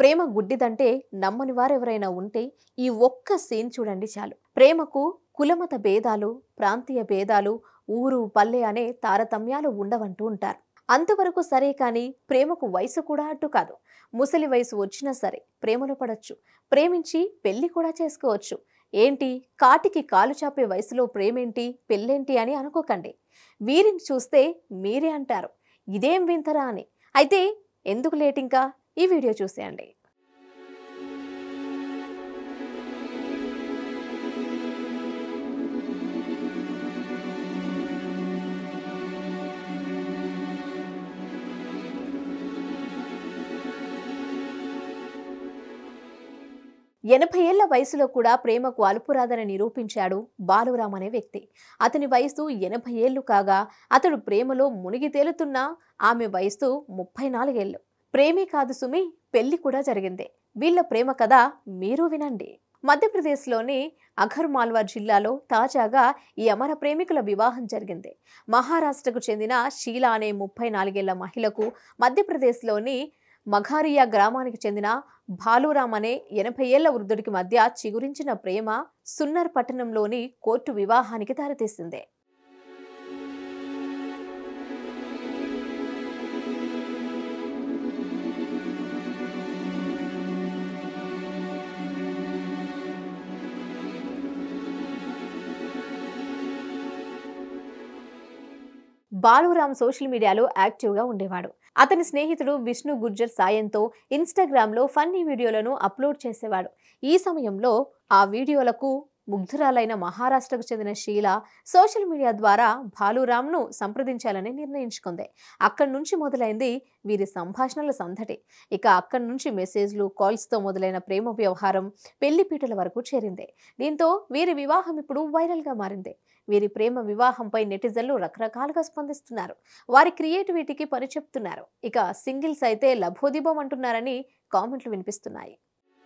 ప్రేమ గుడ్డిదంటే నమ్మని వారెవరైనా ఉంటే ఈ ఒక్క సీన్ చూడండి చాలు ప్రేమకు కులమత భేదాలు ప్రాంతీయ భేదాలు ఊరు పల్లె అనే తారతమ్యాలు ఉండవంటూ ఉంటారు అంతవరకు సరే కానీ ప్రేమకు వయసు కూడా అడ్డు కాదు ముసలి వయసు వచ్చినా సరే ప్రేమలో పడొచ్చు ప్రేమించి పెళ్లి కూడా చేసుకోవచ్చు ఏంటి కాటికి కాలు చాపే వయసులో ప్రేమేంటి పెళ్ళేంటి అని అనుకోకండి వీరిని చూస్తే మీరే అంటారు ఇదేం వింతరా అని అయితే ఎందుకు లేట్ ఇంకా ఈ వీడియో చూసేయండి ఎనభై ఏళ్ల వయసులో కూడా ప్రేమకు అలుపురాదని నిరూపించాడు బాలురామ్ అనే వ్యక్తి అతని వయసు ఎనభై ఏళ్లు కాగా అతడు ప్రేమలో మునిగి తేలుతున్నా ఆమె వయసు ముప్పై నాలుగేళ్లు ప్రేమే కాదు సుమి పెళ్లి కూడా జరిగింది వీళ్ళ ప్రేమ కథ మీరు వినండి మధ్యప్రదేశ్లోని అఘర్ మాల్వా జిల్లాలో తాజాగా ఈ అమర ప్రేమికుల వివాహం జరిగింది మహారాష్ట్రకు చెందిన షీలా అనే ముప్పై నాలుగేళ్ల మహిళకు మధ్యప్రదేశ్లోని మఘారియా గ్రామానికి చెందిన భాలురామ్ అనే ఎనభై ఏళ్ల వృద్ధుడికి మధ్య చిగురించిన ప్రేమ సున్నర్ పట్టణంలోని కోర్టు వివాహానికి దారితీసింది బాలురామ్ సోషల్ మీడియాలో యాక్టివ్గా ఉండేవాడు అతని స్నేహితుడు విష్ణు గుర్జర్ సాయంతో ఇన్స్టాగ్రామ్లో ఫన్నీ వీడియోలను అప్లోడ్ చేసేవాడు ఈ సమయంలో ఆ వీడియోలకు ముగ్ధురాలైన మహారాష్ట్రకు చెందిన షీల సోషల్ మీడియా ద్వారా భాలురామ్ను సంప్రదించాలని నిర్ణయించుకుంది అక్కడి నుంచి మొదలైంది వీరి సంభాషణల సందడి ఇక అక్కడి నుంచి మెసేజ్లు కాల్స్తో మొదలైన ప్రేమ వ్యవహారం పెళ్లిపీటల వరకు చేరింది దీంతో వీరి వివాహం ఇప్పుడు వైరల్గా మారింది వీరి ప్రేమ వివాహంపై నెటిజన్లు రకరకాలుగా స్పందిస్తున్నారు వారి క్రియేటివిటీకి పని చెప్తున్నారు ఇక సింగిల్స్ అయితే లభోదిబం అంటున్నారని కామెంట్లు వినిపిస్తున్నాయి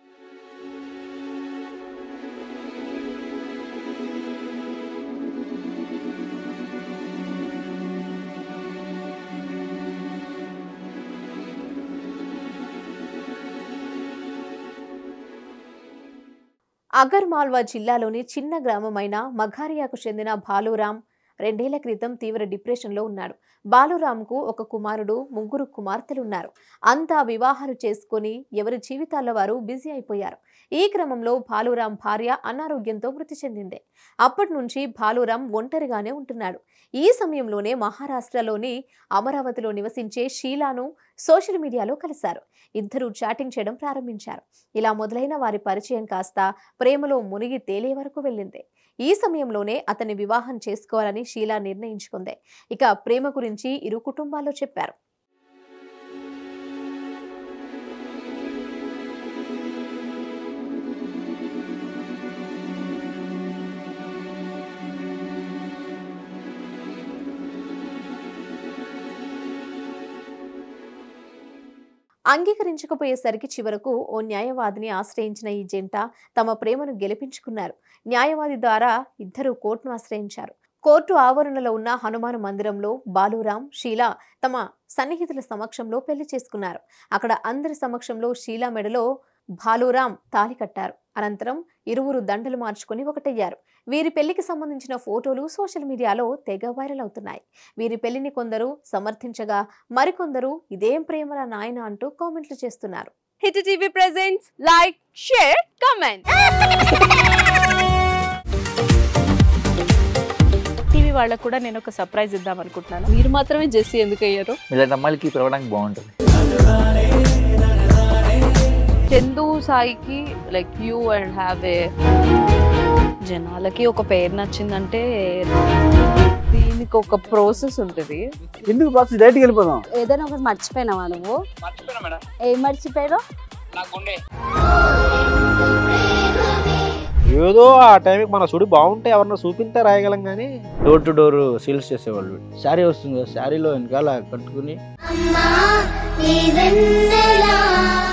అగర్ మాల్వా జిల్లాలోని చిన్న గ్రామమైన మఘారియాకు చెందిన భాలురామ్ రెండేళ్ల క్రితం తీవ్ర డిప్రెషన్లో ఉన్నాడు బాలురామ్కు ఒక కుమారుడు ముగ్గురు కుమార్తెలు ఉన్నారు అంతా వివాహాలు చేసుకొని ఎవరి జీవితాల్లో వారు బిజీ అయిపోయారు ఈ క్రమంలో భాలురామ్ భార్య అనారోగ్యంతో మృతి చెందింది అప్పటి నుంచి భాలురామ్ ఒంటరిగానే ఉంటున్నాడు ఈ సమయంలోనే మహారాష్ట్రలోని అమరావతిలో నివసించే షీలాను సోషల్ మీడియాలో కలిశారు ఇద్దరు చాటింగ్ చేయడం ప్రారంభించారు ఇలా మొదలైన వారి పరిచయం కాస్త ప్రేమలో మునిగి తేలే వరకు వెళ్ళింది ఈ సమయంలోనే అతన్ని వివాహం చేసుకోవాలని షీలా నిర్ణయించుకుంది ఇక ప్రేమ గురించి ఇరు కుటుంబాల్లో చెప్పారు అంగీకరించకపోయేసరికి చివరకు ఓ న్యాయవాదిని ఆశ్రయించిన ఈ జంట తమ ప్రేమను గెలిపించుకున్నారు న్యాయవాది ద్వారా ఇద్దరు కోర్టును ఆశ్రయించారు కోర్టు ఆవరణలో ఉన్న హనుమాన్ మందిరంలో బాలురామ్ షీలా తమ సన్నిహితుల సమక్షంలో పెళ్లి చేసుకున్నారు అక్కడ అందరి సమక్షంలో షీలా మెడలో భాలురామ్ తాలి కట్టారు అనంతరం ఇరువురు దండలు మార్చుకుని ఒకటయ్యారు వీరి పెళ్లికి సంబంధించిన ఫోటోలు సోషల్ మీడియాలో తెగ వైరల్ అవుతున్నాయి వీరి పెళ్లిని కొందరు సమర్థించగా మరికొందరు ఇదేం ప్రేమల నాయన అంటూ కామెంట్లు చేస్తున్నారు hit TV presents like share comment TV వాళ్ళకు కూడా నేను ఒక సర్ప్రైజ్ ఇద్దాం అనుకుంటున్నాను మీరు మాత్రమే జెస్సీ ఎందుకు అయ్యారు ఇలాంటి అమ్మాయిలకి పిలవడానికి బాగుంటుంది చందు సాయికి like you and have a జనాలకి ఒక పేరు నచ్చిందంటే దీనికి ఒక ప్రాసెస్ ఉంటుంది ఎందుకు బాక్స్ డైరెక్ట్కి వెళ్ళిపోదాం ఏదైనా ఒకటి మర్చిపోయినావా నువ్వు ఏం మర్చిపోయావు ఏదో ఆ టైంకి మన సుడి బాగుంటే ఎవరన్నా చూపిస్తే రాయగలం కానీ డోర్ టు డోర్ సేల్స్ చేసేవాళ్ళు శారీ వస్తుంది కదా శారీలో వెనకాల కట్టుకుని అమ్మా నీ వెన్నెలా